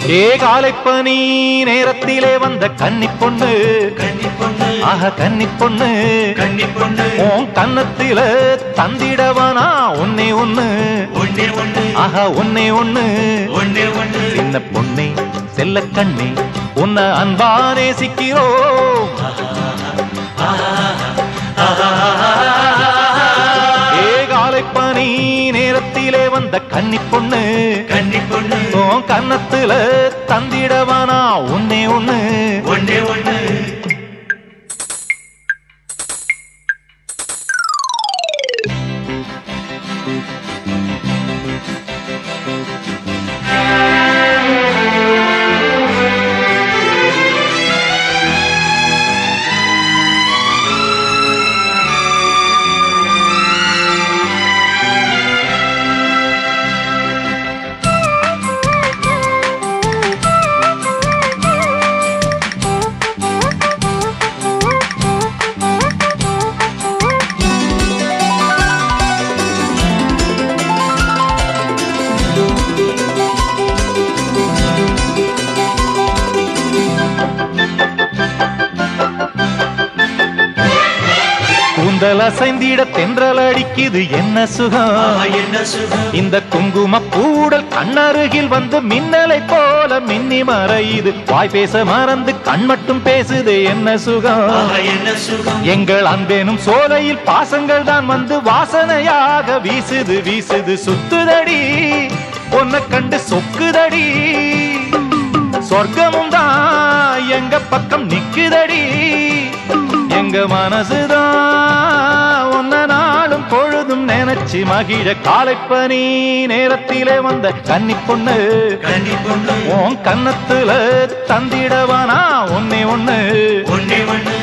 ஏ காலைப்பனி நேரத்திலே வந்த கன்னி பொண்ணு கன்னி பொண்ணு ஆக கன்னி பொண்ணு கன்னி பொண்ணு உன் கன்னத்தில தந்திடவனா ஒன்னே ஒண்ணு ஒண்ணே ஒண்ணு ஆஹா ஒன்னே ஒண்ணு ஒண்ணே ஒண்ணு சின்ன பொண்ணே செல்ல கண்ணே உன்னை அன்பா நேசிக்கிறோம் ஏ காலைப்பனி நேரத்திலே வந்த கன்னி பொண்ணு கன்னி பொண்ணு உன் கன்னத்துல தந்திடவானா ஒன்னே ஒண்ணு ஒண்ணே ஒண்ணு கூந்தல் அசைந்திட தென்றல் அடிக்குது என்ன சுகம் ஆஹா, என்ன சுகம் இந்த குங்கும பூடல் கண்ணருகில் வந்து மின்னலை போல மின்னி மறையுது வாய் பேச மறந்து கண் மட்டும் பேசுது என்ன சுகம் ஆஹா, என்ன சுகம் எங்கள் அன்பேனும் சோலையில் பாசங்கள் தான் வந்து வாசனையாக வீசுது வீசுது சுத்துதடி உன்னை கண்டு சொக்குதடி சொர்க்கமும் தான் எங்க பக்கம் நிக்குதடி எங்க மனசுதான் உன்ன நாளும் பொழுதும் நினைச்சு மகிழ காலைப்பனி நேரத்திலே வந்த கன்னி பொண்ணு கன்னி பொண்ணு உன் கன்னத்துல தந்திடவானா ஒன்னே ஒண்ணு ஒண்ணே ஒண்ணு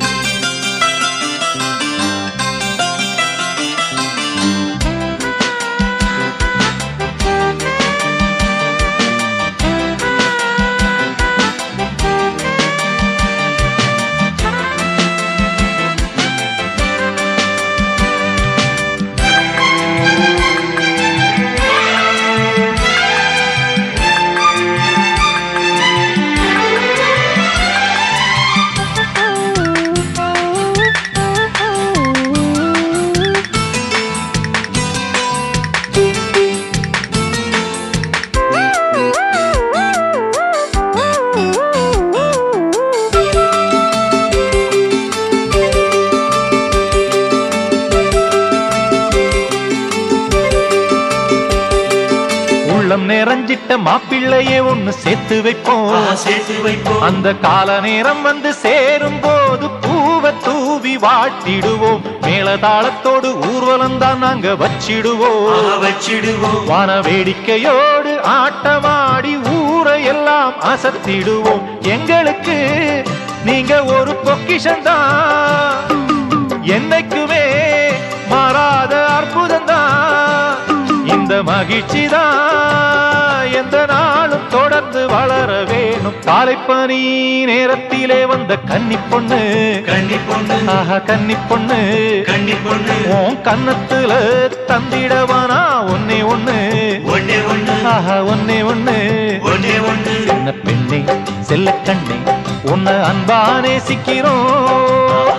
உள்ளம் நிறைஞ்சிட்ட மாப்பிள்ளையே ஒண்ணு சேர்த்து வைப்போம் ஆஹா, சேர்த்து வைப்போம் அந்த கால நேரம் வந்து சேரும் போது பூவை தூவி வாட்டிடுவோம் மேளதாளத்தோடு ஊர்வலம் தான் நாங்க வச்சிடுவோம் ஆஹா, வச்சிடுவோம் வான வேடிக்கையோடு ஆட்டமாடி ஊரை எல்லாம் அசத்திடுவோம் எங்களுக்கு நீங்க ஒரு பொக்கிஷந்தான் என்னைக்குமே மாறாத அற்புதம்தான் இந்த மகிழ்ச்சி தான் எந்த நாளும் தொடர்ந்து வளர வேணும் காலைப்பனி நேரத்திலே வந்த கன்னி பொண்ணு கன்னி பொண்ணு ஆஹா கன்னி பொண்ணு கன்னி பொண்ணு உன் கன்னத்துல தந்திடவானா ஒன்னே ஒண்ணு ஒண்ணே ஒண்ணு ஆஹா ஒன்னே ஒண்ணு ஒண்ணே ஒண்ணு சின்ன பெண்ணே செல்ல கண்ணே உன்னை அன்பா நேசிக்கிறோம்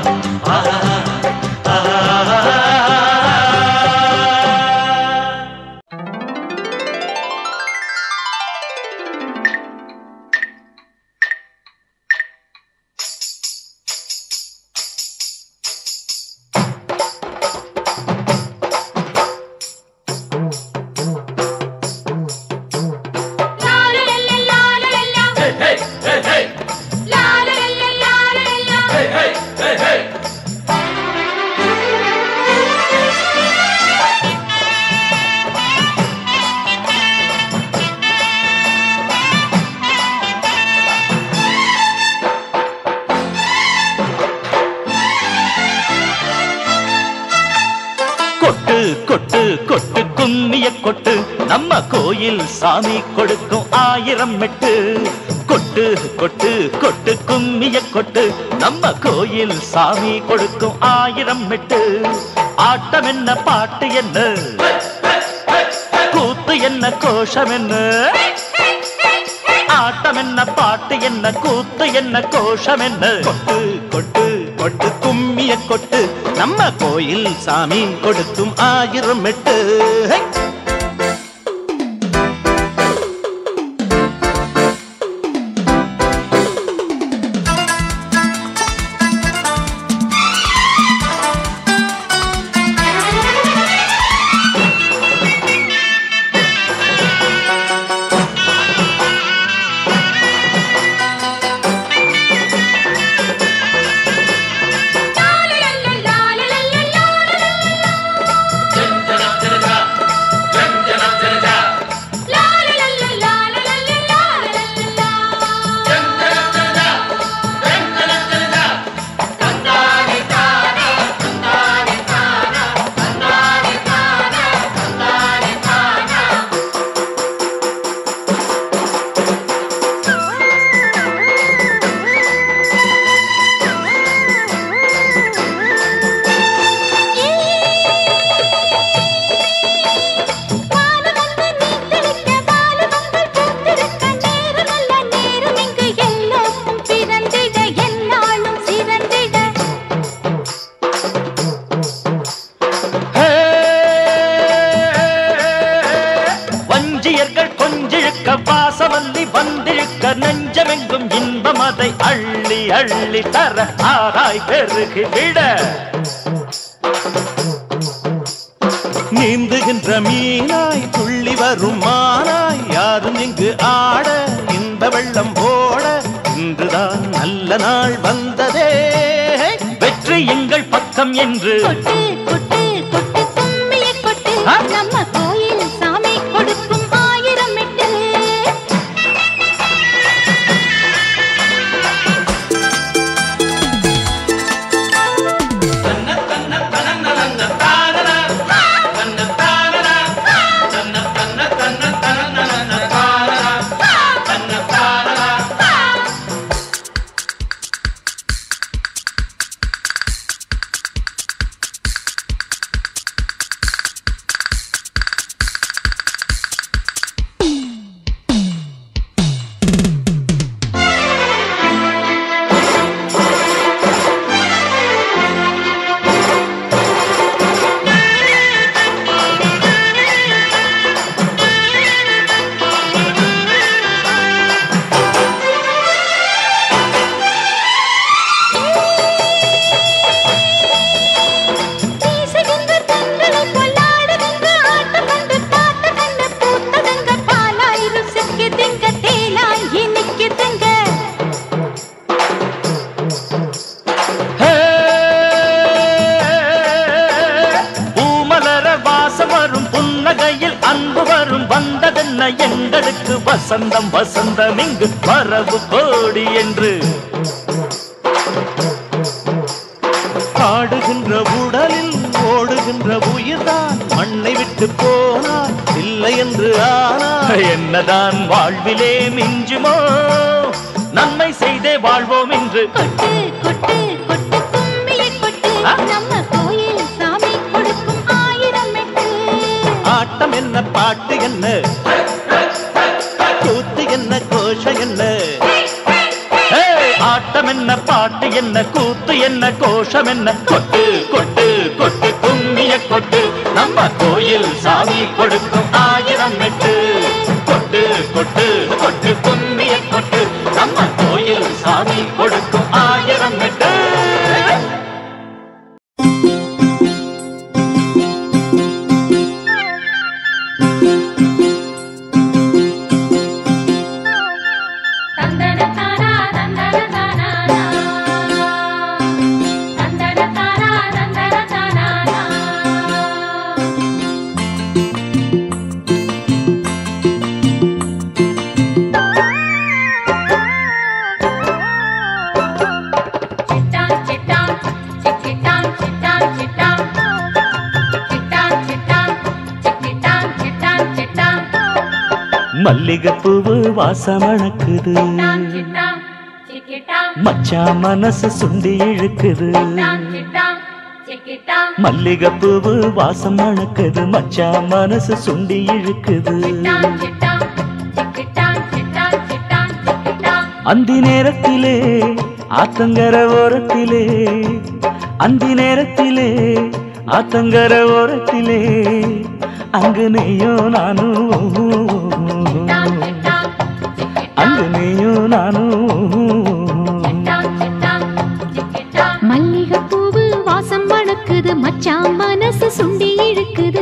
கொட்டு கொட்டு கொட்டு கும்மிய கொட்டு நம்ம கோயில் சாமி கொடுக்கும் ஆயிரம் மெட்டு கொட்டு கொட்டு கொட்டு கும்மிய கொட்டு நம்ம கோயில் சாமி கொடுக்கும் ஆயிரம் மெட்டு ஆட்டம் என்ன பாட்டு என்ன கூத்து என்ன கோஷம் என்ன ஆட்டம் என்ன பாட்டு என்ன கூத்து என்ன கோஷம் என்ன கொட்டு கொட்டு கொட்டு கும்மிய கொட்டு நம்ம கோயில் சாமி கொடுக்கும் ஆயிரம் எட்டு ஹை! ஹே! வஞ்சியர்கள் கொஞ்சிழுக்க பாசமல்லி வந்திழுக்க நெஞ்சமெங்கும் இன்பம் அதை அள்ளி அள்ளி தர ஆராய் பெருகி விட நீந்துகின்ற மீனாய் துள்ளி வரும் மானாய் யாரும் இங்கு ஆட இந்த வெள்ளம் ஓட இன்றுதான் நல்ல நாள் வந்ததே வெற்றி எங்கள் பக்கம் என்று ஆ? நம்ம கோயில் சாமி கொடுக்கும் ஆயிரம் எட்டு வீசுகின்ற தென்றலை கொள்ளாடுகின்ற ஆட்டம் கண்டு பாட்டு கண்டு பூத்ததங்க பாலாய் ருசிக்குதுங்க தேனாய் இனிக்குதுங்க ஹே! பூமலர வாசம் வரும் புன்னகையில் அன்பு வரும் வந்ததென்ன எங்களுக்கு வசந்தம் வசந்தம் இங்கு வரவு கோடி என்று ஆடுகின்ற உடலில் ஓடுகின்ற உயிர்தான் மண்ணை விட்டு போனால் இல்லை என்று ஆனால் என்னதான் வாழ்விலே மிஞ்சுமோ நன்மை செய்தே வாழ்வோம் என்று கொட்டு கொட்டு கொட்டு கும்மியை கொட்டு ஆ? நம்ம கோயில் சாமி கொடுக்கும் ஆயிரம் எட்டு ஆட்டம் என்ன பாட்டு என்ன கூத்து என்ன கோஷம் என்ன ஹே! ஆட்டம் என்ன பாட்டு என்ன கூத்து என்ன கோஷம் என்ன கொட்டு கொட்டு கொட்டு கும்மிய கொட்டு நம்ம கோயில் சாமி கொடுக்கும் ஆயிரம் எட்டு கொட்டு கொட்டு கொட்டு கும்மிய கொட்டு நம்ம கோயில் சாமி கொடுக்கும் ஆயிரம் எட்டு தந்தன தானா தந்தன தானா தந்தன தானா தந்தன தானா சிட்டான் சிட்டான் சிக்கிட்டான் சிட்டான் சிட்டான் சிட்டான் சிட்டான் சிக்கிட்டான் சிட்டான் சிட்டான் மல்லிகைப்பூவு வாசமணக்குது சிட்டான் சிட்டான் சிக்கிட்டான் மச்சா மனசு சுண்டி இழுக்குது சிட்டான் சிட்டான் சிக்கிட்டான் மல்லிகைப்பூவு வாசம் மணக்குது மச்சா மனசு சுண்டி இழுக்குது சிட்டான் சிட்டான் சிக்கிட்டான் சிட்டான் சிட்டான் அந்தி நேரத்திலே ஆத்தங்கர ஓரத்திலே அந்தி நேரத்திலே ஆத்தங்கர ஓரத்திலே அங்கு நீயும் நானும் அங்கு நீயும் நானும் மல்லிகைப்பூவு வாசம் மணக்குது மச்சான் மனசு சுண்டி இழுக்குது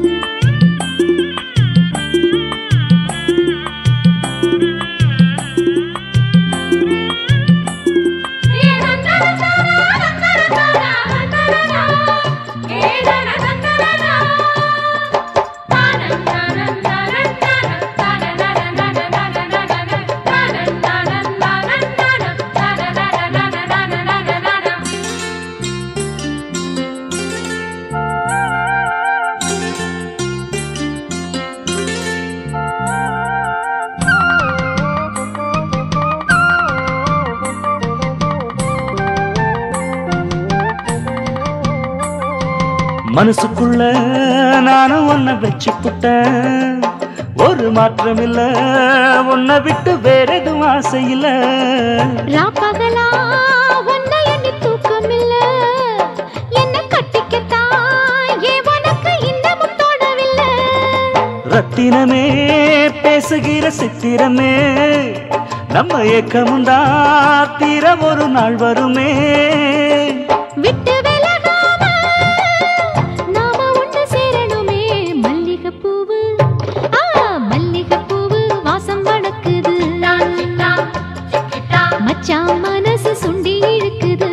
மனசுக்குள்ள நானும் உன்னை வச்சு புட்டேன் ஒரு மாற்றம் இல்ல உன்னை விட்டு வேற எதுவும் ஆசை இல்ல ராப்பகலா உன்னை எண்ணி தூக்கமில்ல என்ன கட்டிக்கத்தான் ஏன் உனக்கு இன்னமும் தோணவில்லை ரத்தினமே பேசுகிற சித்திரமே நம்ம ஏக்கமும் தான் தீர ஒரு நாள் வருமே விட்டு விலகாம நாம ஒன்று சேரணுமே மல்லிகைப்பூவு ஆ மல்லிகைப்பூவு வாசம் வணக்குது மச்சான் மனசு சுண்டி இழுக்குது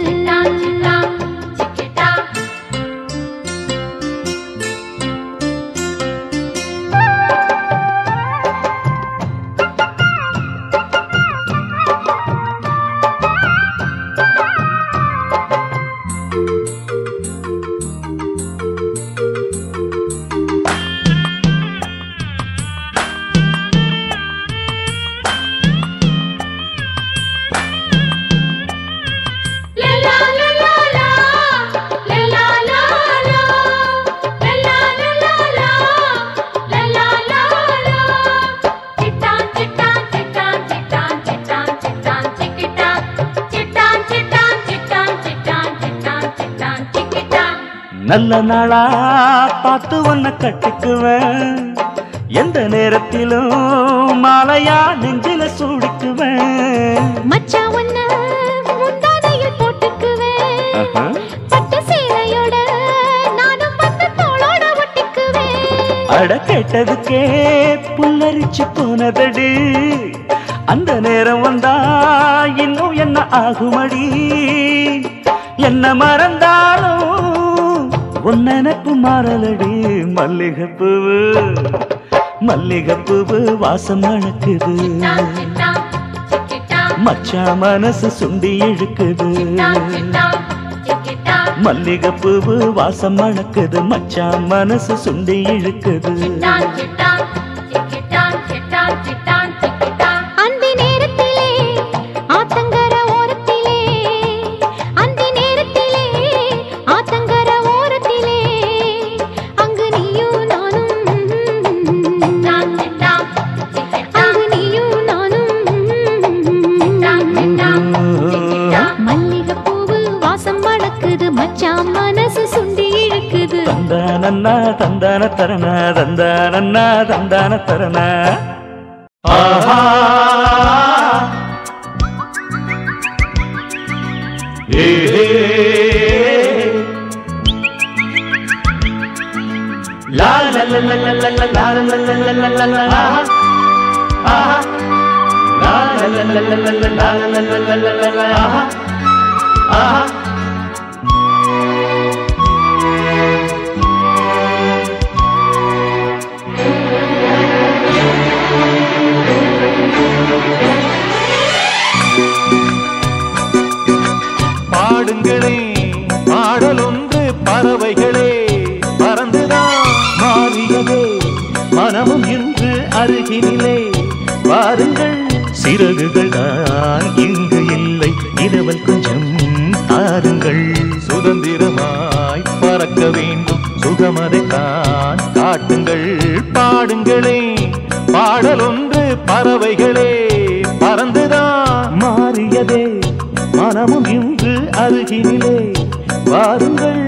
நல்ல நாளா பார்த்து உன்னை கட்டிக்குவேன் எந்த நேரத்திலும் மாலையா நெஞ்சில சூடிக்குவேன் மச்சான் ஒன்ன முந்தானையில் போட்டுக்குவேன் ஆஹா. பட்டு சேலையோட நானும் வந்து தோளோட ஒட்டிக்குவேன் அட கேட்டதுக்கே புல்லரிச்சு போனதடி அந்த நேரம் வந்தா இன்னும் என்ன ஆகுமடி என்ன மறந்தாலும் உன் நினப்பு மாறலடி மல்லிகைப்பூவு மல்லிகைப்பூவு வாசம் மணக்குது மச்சா மனசு சுண்டி இழுக்குது மல்லிகைப்பூவு வாசம் மணக்குது மச்சா மனசு சுண்டி இழுக்குது அந்தி நேரத்திலே ஆத்தங்கர ஓரத்திலே அந்தி நேரத்திலே ஆத்தங்கர ஓரத்திலே அங்கு நீயும் நானும் அங்கு நீயும் நானும் மல்லிகைப்பூவு வாசம் மணக்குது மச்சான் மனசு சுண்டி இழுக்குது தந்தானன்னா தந்தான தரண தந்தானன்னா தந்தான தரண ஆஹா ஏ லா லா லா லா லா லா லா லா லா லா லா லா லா லா லா ஆஹா லா லா லா லா லா லா லா லா லா லா லா லா லா ஆஹா ஆஹா பாடுங்களே பாடல் ஒன்று பறவைகளே பறந்துதான் மாறியதே மனமும் இன்று அருகினிலே பாருங்கள் சிறகுகள் தான் இங்கு இல்லை இரவல் கொஞ்சம் தாருங்கள் சுதந்திரமாய் பறக்க வேண்டும் சுகமதைத்தான் காட்டுங்கள் பாடுங்களே பாடல் ஒன்று பறவைகளே பறந்துதான் மாறியதே மனமும் இன்று அருகினிலே வாருங்கள்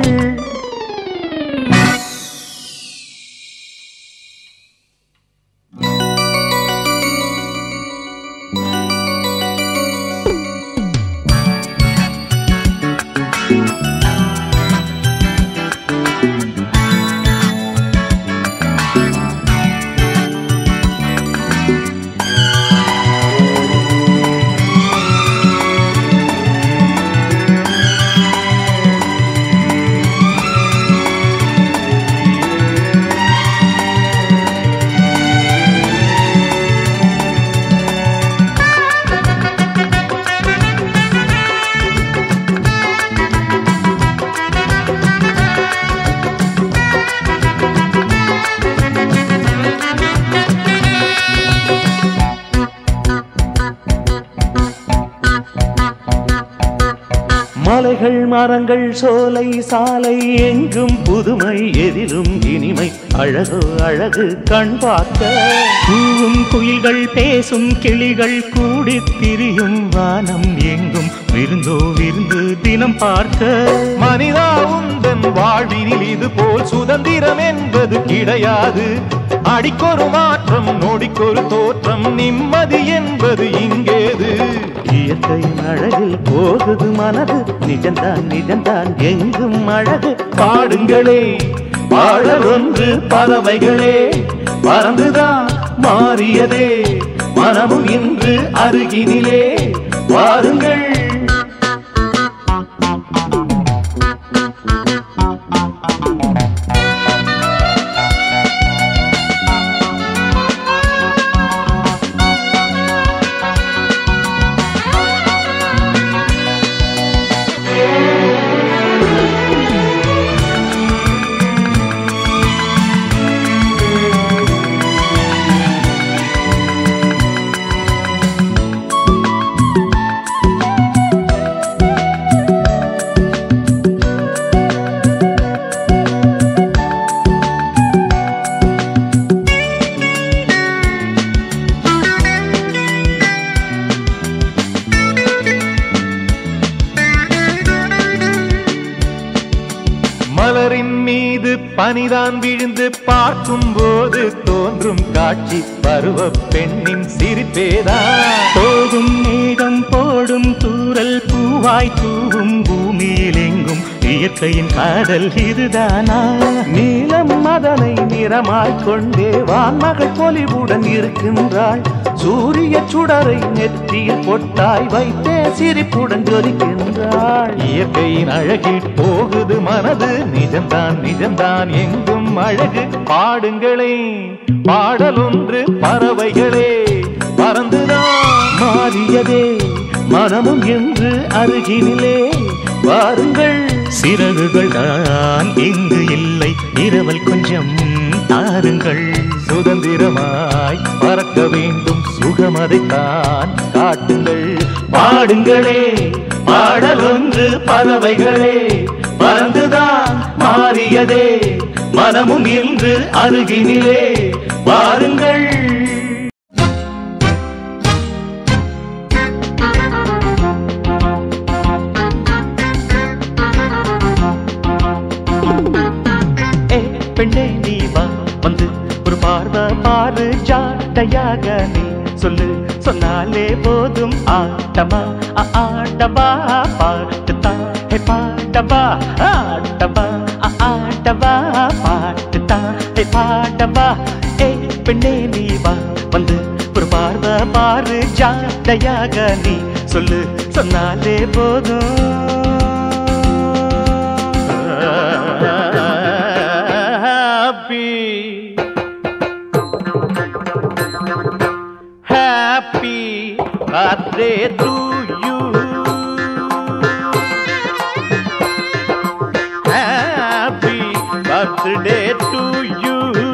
மலைகள் மரங்கள் சோலை சாலை எங்கும் புதுமை எதிலும் இனிமை அழகு அழகு கண் பார்க்க பூவும் குயில்கள் பேசும் கிளிகள் கூடி திரியும் வானம் எங்கும் விருந்தோ விருந்து தினம் பார்க்க மனிதா உந்தன் வாழ்வினில் இது போல் சுதந்திரம் என்பது கிடையாது அடிக்கொரு மாற்றம் நொடிக்கொரு தோற்றம் நிம்மதி என்பது இங்கேது இயற்கையின் அழகில் போகுது மனது நிஜந்தான் நிஜந்தான் எங்கும் அழகு பாடுங்களே பாடல் ஒன்று பறவைகளே பறந்துதான் மாறியதே மனமும் இன்று அருகினிலே வாருங்கள் மலரின் மீது பனிதான் விழுந்து பார்க்கும் போது தோன்றும் காட்சி பருவ பெண்ணின் சிரிப்பேதான் போகும் மேகம் போடும் தூரல் பூவாய் தூவும் பூமியில் எங்கும் இயற்கையின் காதல் இதுதானா நீலம் மதனை நிறமாய் கொண்டே வான்மகள் பொலிவுடன் இருக்கின்றாள் சூரிய சுடரை நெற்றியில் பொட்டாய் வைத்தே சிரிப்புடன் ஜொலிக்கின்றாள் இயற்கையின் அழகில் போகுது மனது நிஜம்தான் நிஜம்தான் எங்கும் அழகு பாடுங்களே பாடல் ஒன்று பறவைகளே பறந்துதான் மாறியதே மனமும் என்று அருகினிலே வாருங்கள் சிறகுகள் தான் இங்கு இல்லை இரவல் கொஞ்சம் தாருங்கள் சுதந்திரமாய் பறக்க வேண்டும் சுகமதைத்தான் காட்டுங்கள் பாடுங்களே பாடல் ஒன்று பறவைகளே பறந்துதான் மாறியதே மனமும் இன்று அருகினிலே வாருங்கள் ஏ பெண்ணே நீ வா வந்து ஒரு பார்வை பாரு ஜாடையாக நீ சொல்லு சொன்னாலே போதும் ஆட்டமா ஆ, ஆட்டமா பாட்டுத்தா ஹே பாட்டமா ஆட்டமா ஆ, ஆட்டமா பாட்டுத்தா ஹே பாட்டமா ஏ பெண்ணே நீ வா வந்து ஒரு பார்வை பாரு ஜாடையாக நீ சொல்லு சொன்னாலே போதும் happy happy birthday to you happy birthday to you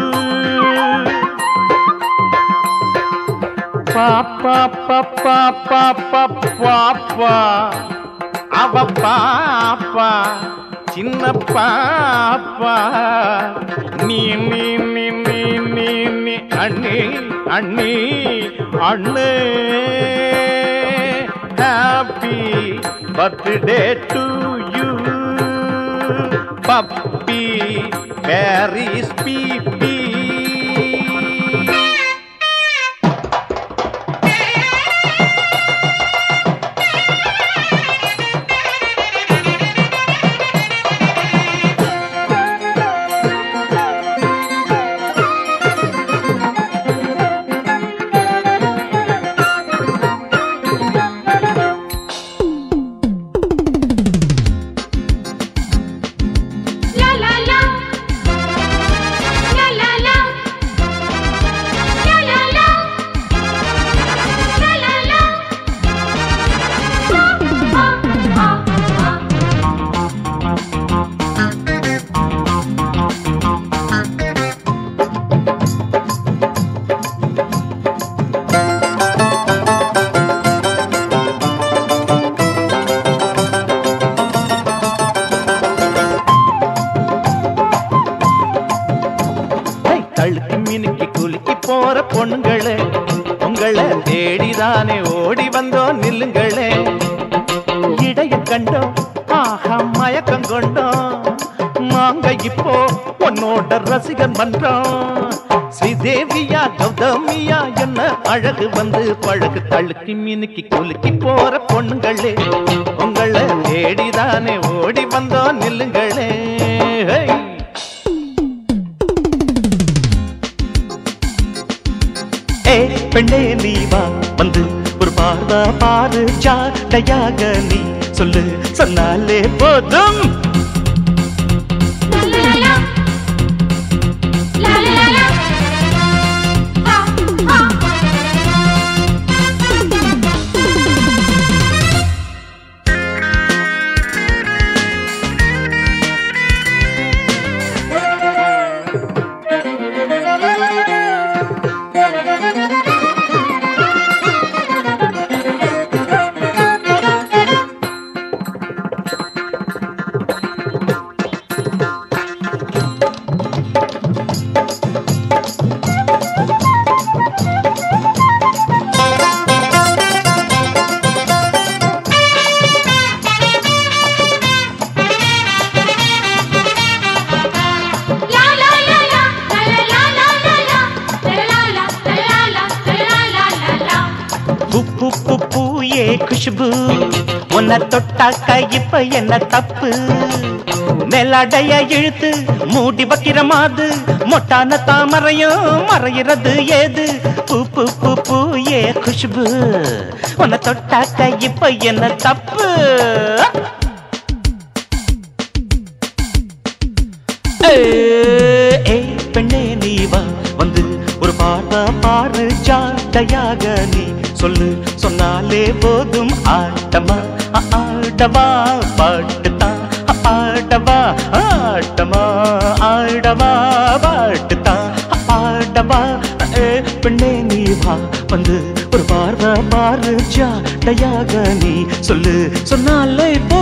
பாப்பா பாப்பா பாப்பா பாப்பா அவ பாப்பா சின்ன பாப்பா நீ நீ நீ நீ நீ நீ அண்ணி அண்ணி அண்ணே ஹாப்பி பர்த்டே டு யூ பப்பி பேரிஸ் பீப்பி La la la. La la la. La la la. La la la. Ah, ah, ah. ஹை, தழுக்கி மினுக்கி குலுக்கி போற பொண்ணுங்களே உங்களை தேடிதானே ஓடி வந்தோம் நில்லுங்களே இடைய கண்டோம் ஆஹா மயக்கம் கொண்டோம் நாங்க இப்போ உன்னோட ரசிகன் மன்றம் ஸ்ரீதேவியா கௌதமியா என்ன அழகு வந்து பழகு தழுக்கி மினுக்கி குலுக்கி போற பொண்ணுங்களே உங்களை தேடிதானே ஓடி வந்தோம் நில்லுங்களே ஹை. ஏ பெண்ணே நீ வா வந்து ஒரு பார்வா பாரு ஜாடையாக நீ சொல்லு சொன்னாலே போதும் La la la. La la la la. Ha, ha. La la la la. La la la la la la. La la la la la la. La la la la la. உப்பு புப்பு ஏ குஷ்பு உன்னை தொட்டாக்க இப்ப என்ன தப்பு மேலாடைய இழுத்து மூடி வைக்கிற மாது மொட்டான தாமரையும் மறையிறது ஏது பூ பூ பூ பூ ஏ குஷ்பு உன்னை தொட்டாக்க இப்ப என்ன தப்பு ஏய், ஏய், பெண்ணே நீ வா வந்து ஒரு பார்வை பாரு ஜாடையாக நீ சொல்லு சொன்னாலே போதும் ஆட்டமா ஆ, ஆடவா பாட்டுத்தான் ஆ, ஆடவா ஆட்டமா ஆடவா பாட்டுத்தான் ஆ, ஆடவா ஏ பெண்ணே நீ வா வந்து ஒரு பார்வை பாரு ஜாடையாக நீ சொல்லு சொன்னாலே